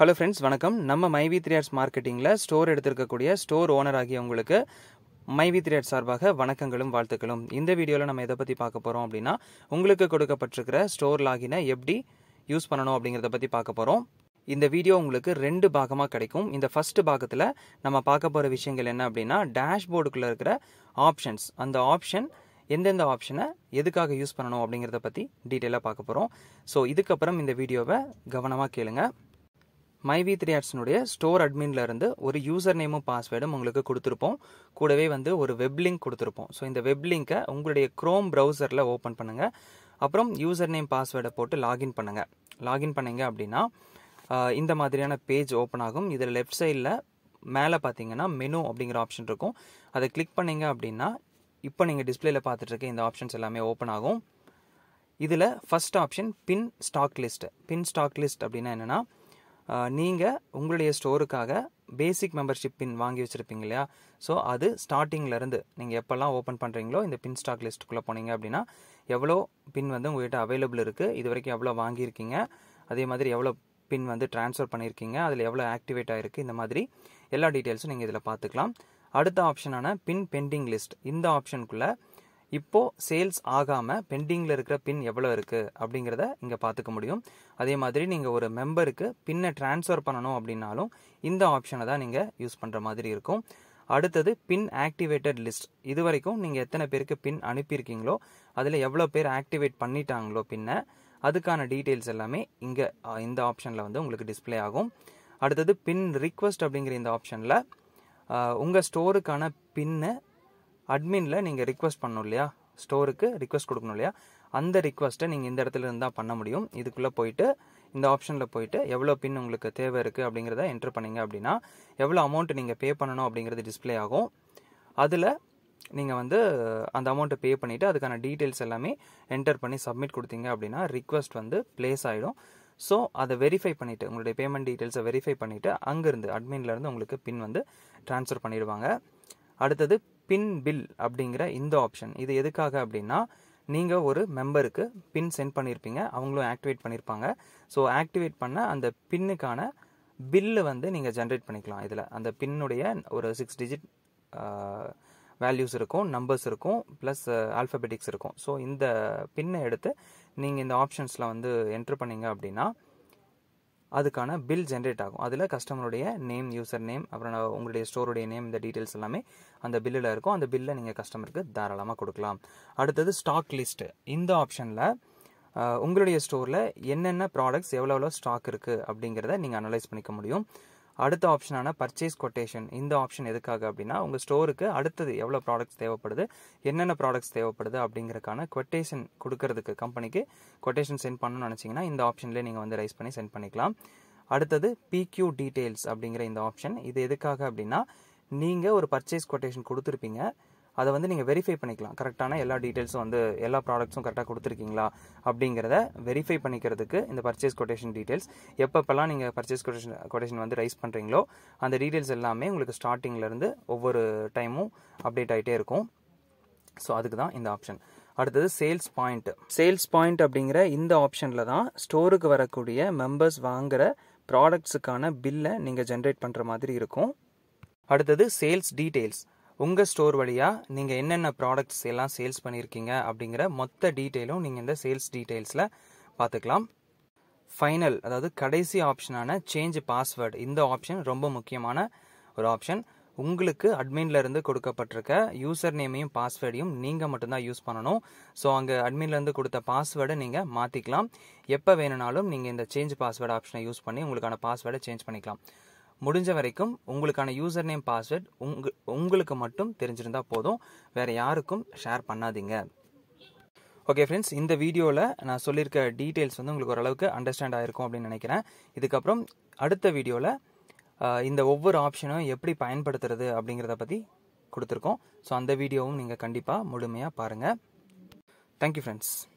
hello friends வணக்கம் நம்ம MyV three மார்க்கெட்டிங்கில் ஸ்டோர் எடுத்திருக்கக்கூடிய ஸ்டோர் ஓனர் ஆகிய உங்களுக்கு மைவி த்ரீ சார்பாக வணக்கங்களும் வாழ்த்துக்களும் இந்த வீடியோவில் நம்ம எதை பற்றி பார்க்க போகிறோம் அப்படின்னா உங்களுக்கு கொடுக்கப்பட்டிருக்கிற ஸ்டோர் லாகினை எப்படி யூஸ் பண்ணணும் அப்படிங்கிறத பற்றி பார்க்க போகிறோம் இந்த வீடியோ உங்களுக்கு ரெண்டு பாகமாக கிடைக்கும் இந்த ஃபர்ஸ்ட் பாகத்தில் நம்ம பார்க்க போகிற விஷயங்கள் என்ன அப்படின்னா டேஷ்போர்டுக்குள்ளே இருக்கிற ஆப்ஷன்ஸ் அந்த ஆப்ஷன் எந்தெந்த ஆப்ஷனை எதுக்காக யூஸ் பண்ணணும் அப்படிங்கிறத பற்றி டீட்டெயிலாக பார்க்க போகிறோம் ஸோ இதுக்கப்புறம் இந்த வீடியோவை கவனமாக கேளுங்க மைவி த்ரீ ஆட்ஸினுடைய ஸ்டோர் அட்மின்ல இருந்து ஒரு யூசர் நேமும் பாஸ்வேர்டும் உங்களுக்கு கொடுத்துருப்போம் கூடவே வந்து ஒரு வெப் லிங்க் கொடுத்துருப்போம் ஸோ இந்த வெப் லிங்கை உங்களுடைய க்ரோம் ப்ரௌசரில் ஓப்பன் பண்ணுங்க அப்புறம் யூசர் நேம் பாஸ்வேர்டை போட்டு லாகின் பண்ணுங்க லாகின் பண்ணீங்க அப்படின்னா ஆஹ், இந்த மாதிரியான பேஜ் ஓப்பன் ஆகும் இதில் லெஃப்ட் சைடில் மேலே பார்த்தீங்கன்னா மெனு அப்படிங்கிற ஆப்ஷன் இருக்கும் அதை கிளிக் பண்ணீங்க அப்படின்னா இப்போ நீங்கள் டிஸ்பிளேல பார்த்துட்டு இருக்க இந்த ஆப்ஷன்ஸ் எல்லாமே ஓப்பன் ஆகும் இதில் first option pin stock list pin stock list அப்படின்னா என்னென்னா நீங்கள் உங்களுடைய ஸ்டோருக்காக பேசிக் மெம்பர்ஷிப் பின் வாங்கி வச்சுருப்பீங்க இல்லையா ஸோ அது ஸ்டார்டிங்லேருந்து நீங்கள் எப்போல்லாம் ஓப்பன் பண்ணுறீங்களோ இந்த பின் ஸ்டாக் லிஸ்ட்டுக்குள்ளே போனீங்க அப்படின்னா எவ்வளோ பின் வந்து உங்கள்கிட்ட அவைலபிள் இருக்குது இது வரைக்கும் எவ்வளோ வாங்கியிருக்கீங்க அதே மாதிரி எவ்வளோ பின் வந்து ட்ரான்ஸ்ஃபர் பண்ணியிருக்கீங்க அதில் எவ்வளோ ஆக்டிவேட் ஆகிருக்கு இந்த மாதிரி எல்லா டீட்டெயில்ஸும் நீங்கள் இதில் பார்த்துக்கலாம் அடுத்த ஆப்ஷனான பின் பெண்டிங் லிஸ்ட் இந்த ஆப்ஷனுக்குள்ளே இப்போ சேல்ஸ் ஆகாம பெண்டிங்ல இருக்கிற பின் எவ்வளோ இருக்கு அப்படிங்கிறத இங்க பார்த்துக்க முடியும் அதே மாதிரி நீங்க ஒரு மெம்பருக்கு பின்னை ட்ரான்ஸ்ஃபர் பண்ணணும் அப்படின்னாலும் இந்த ஆப்ஷனை தான் நீங்க யூஸ் பண்ற மாதிரி இருக்கும் அடுத்தது பின் ஆக்டிவேட்டட் லிஸ்ட் இது வரைக்கும் நீங்க எத்தனை பேருக்கு பின் அனுப்பியிருக்கீங்களோ அதுல எவ்வளோ பேர் ஆக்டிவேட் பண்ணிட்டாங்களோ பின்னை அதுக்கான டீட்டெயில்ஸ் எல்லாமே இங்க அஹ், இந்த ஆப்ஷன்ல வந்து உங்களுக்கு டிஸ்ப்ளே ஆகும் அடுத்தது பின் ரிக்வெஸ்ட் அப்படிங்கிற இந்த ஆப்ஷன்ல உங்கள் ஸ்டோருக்கான பின்னு அட்மினில் நீங்கள் ரிக்வெஸ்ட் பண்ணணும் இல்லையா ஸ்டோருக்கு ரிக்வெஸ்ட் கொடுக்கணும் இல்லையா அந்த ரிக்வெஸ்ட்டை நீங்கள் இந்த இடத்துல இருந்து தான் பண்ண முடியும் இதுக்குள்ளே போயிட்டு இந்த ஆப்ஷனில் போயிட்டு எவ்வளோ பின் உங்களுக்கு தேவை இருக்குது அப்படிங்கிறத என்டர் பண்ணீங்க அப்படின்னா எவ்வளோ அமௌண்ட் நீங்கள் பே பண்ணணும் அப்படிங்கிறது டிஸ்ப்ளே ஆகும் அதில் நீங்கள் வந்து அந்த அமௌண்ட்டை பே பண்ணிவிட்டு அதுக்கான டீட்டெயில்ஸ் எல்லாமே என்டர் பண்ணி சப்மிட் கொடுத்தீங்க அப்படின்னா ரிக்வெஸ்ட் வந்து ப்ளேஸ் ஆகிடும் ஸோ அதை வெரிஃபை பண்ணிவிட்டு உங்களுடைய பேமெண்ட் டீட்டெயில்ஸை வெரிஃபை பண்ணிவிட்டு அங்கேருந்து அட்மின்லேருந்து உங்களுக்கு பின் வந்து ட்ரான்ஸ்ஃபர் பண்ணிடுவாங்க அடுத்தது பின் பில் அப்படிங்கிற இந்த ஆப்ஷன் இது எதுக்காக அப்படின்னா நீங்கள் ஒரு மெம்பருக்கு பின் சென்ட் பண்ணியிருப்பீங்க அவங்களும் ஆக்டிவேட் பண்ணியிருப்பாங்க ஸோ ஆக்டிவேட் பண்ண அந்த பின்னுக்கான பில்லு வந்து நீங்கள் ஜென்ரேட் பண்ணிக்கலாம் இதில் அந்த பின்னுடைய ஒரு சிக்ஸ் டிஜிட் வேல்யூஸ் இருக்கும் நம்பர்ஸ் இருக்கும் ப்ளஸ் ஆல்ஃபபெட்டிக்ஸ் இருக்கும் ஸோ இந்த பின்னை எடுத்து நீங்கள் இந்த ஆப்ஷன்ஸில் வந்து என்ட்ரு பண்ணீங்க அப்படின்னா அதுக்கான பில் ஜென்ரேட் ஆகும் அதில் கஸ்டமருடைய நேம் யூசர் நேம் அப்புறம் நான் உங்களுடைய ஸ்டோருடைய நேம் இந்த டீட்டெயில்ஸ் எல்லாமே அந்த பில்லில் இருக்கும் அந்த பில்லை நீங்கள் கஸ்டமருக்கு தாராளமாக கொடுக்கலாம் அடுத்தது ஸ்டாக் லிஸ்ட் இந்த ஆப்ஷனில் உங்களுடைய ஸ்டோரில் என்னென்ன ப்ராடக்ட்ஸ் எவ்வளோ எவ்வளோ ஸ்டாக் இருக்குது அப்படிங்கிறத நீங்கள் அனலைஸ் பண்ணிக்க முடியும் அடுத்த ஆப்ஷனான பர்ச்சேஸ் கொட்டேஷன் இந்த ஆப்ஷன் எதுக்காக அப்படின்னா உங்கள் ஸ்டோருக்கு அடுத்தது எவ்வளோ ப்ராடக்ட்ஸ் தேவைப்படுது என்னென்ன ப்ராடக்ட்ஸ் தேவைப்படுது அப்படிங்கறக்கான கொட்டேஷன் கொடுக்கறதுக்கு கம்பெனிக்கு கொட்டேஷன் சென்ட் பண்ணணும்னு நினச்சிங்கன்னா இந்த ஆப்ஷன்லேயே நீங்கள் வந்து ரைஸ் பண்ணி சென்ட் பண்ணிக்கலாம் அடுத்தது பிக்யூ டீடைல்ஸ் அப்படிங்கிற இந்த ஆப்ஷன் இது எதுக்காக அப்படின்னா நீங்கள் ஒரு பர்ச்சேஸ் கொட்டேஷன் கொடுத்துருப்பீங்க அதை வந்து நீங்கள் வெரிஃபை பண்ணிக்கலாம் கரெக்டான எல்லா டீட்டெயில்ஸும் வந்து எல்லா ப்ராடக்ட்ஸும் கரெக்டாக கொடுத்துருக்கீங்களா அப்படிங்கிறத வெரிஃபை பண்ணிக்கிறதுக்கு இந்த பர்ச்சேஸ் கொட்டேஷன் டீட்டெயில்ஸ் எப்பப்பெல்லாம் நீங்கள் பர்ச்சேஸ் கொட்டேஷன் கொட்டேஷன் வந்து ரைஸ் பண்ணுறீங்களோ அந்த டீட்டெயில்ஸ் எல்லாமே உங்களுக்கு ஸ்டார்டிங்லேருந்து ஒவ்வொரு டைமும் அப்டேட் ஆகிட்டே இருக்கும் ஸோ அதுக்கு தான் இந்த ஆப்ஷன் அடுத்தது சேல்ஸ் பாயிண்ட் சேல்ஸ் பாயிண்ட் அப்படிங்கிற இந்த ஆப்ஷனில் தான் ஸ்டோருக்கு வரக்கூடிய மெம்பர்ஸ் வாங்குற ப்ராடக்ட்ஸுக்கான பில்லை நீங்கள் ஜென்ரேட் பண்ணுற மாதிரி இருக்கும் அடுத்தது சேல்ஸ் டீடைல்ஸ் உங்கள் ஸ்டோர் வழியாக நீங்கள் என்னென்ன ப்ராடக்ட்ஸ் எல்லாம் சேல்ஸ் பண்ணியிருக்கீங்க அப்படிங்கிற மொத்த டீட்டெயிலும் நீங்கள் இந்த சேல்ஸ் டீடைல்ஸில் பார்த்துக்கலாம் ஃபைனல் அதாவது கடைசி ஆப்ஷனான சேஞ்ச் பாஸ்வேர்டு இந்த ஆப்ஷன் ரொம்ப முக்கியமான ஒரு ஆப்ஷன் உங்களுக்கு அட்மின்ல இருந்து கொடுக்கப்பட்டிருக்க யூசர் நேமையும் பாஸ்வேர்டையும் நீங்கள் மட்டும்தான் யூஸ் பண்ணணும் ஸோ அங்கே அட்மின்ல இருந்து கொடுத்த பாஸ்வேர்டை நீங்கள் மாற்றிக்கலாம் எப்போ வேணும்னாலும் நீங்கள் இந்த சேஞ்ச் பாஸ்வேர்டு ஆப்ஷனை யூஸ் பண்ணி உங்களுக்கான பாஸ்வேர்டை சேஞ்ச் பண்ணிக்கலாம் முடிஞ்ச வரைக்கும் உங்களுக்கான யூசர் நேம் பாஸ்வேர்ட் உங்க உங்களுக்கு மட்டும் தெரிஞ்சிருந்தா போதும் வேற யாருக்கும் ஷேர் பண்ணாதீங்க ஓகே ஃப்ரெண்ட்ஸ் இந்த வீடியோவில் நான் சொல்லியிருக்க டீட்டெயில்ஸ் வந்து உங்களுக்கு ஓரளவுக்கு அண்டர்ஸ்டாண்ட் ஆயிருக்கும் அப்படின்னு நினைக்கிறேன் இதுக்கப்புறம் அடுத்த வீடியோவில் இந்த ஒவ்வொரு ஆப்ஷனும் எப்படி பயன்படுத்துறது அப்படிங்கிறத பற்றி கொடுத்துருக்கோம் ஸோ அந்த வீடியோவும் நீங்கள் கண்டிப்பாக முழுமையாக பாருங்கள் தேங்க்யூ ஃப்ரெண்ட்ஸ்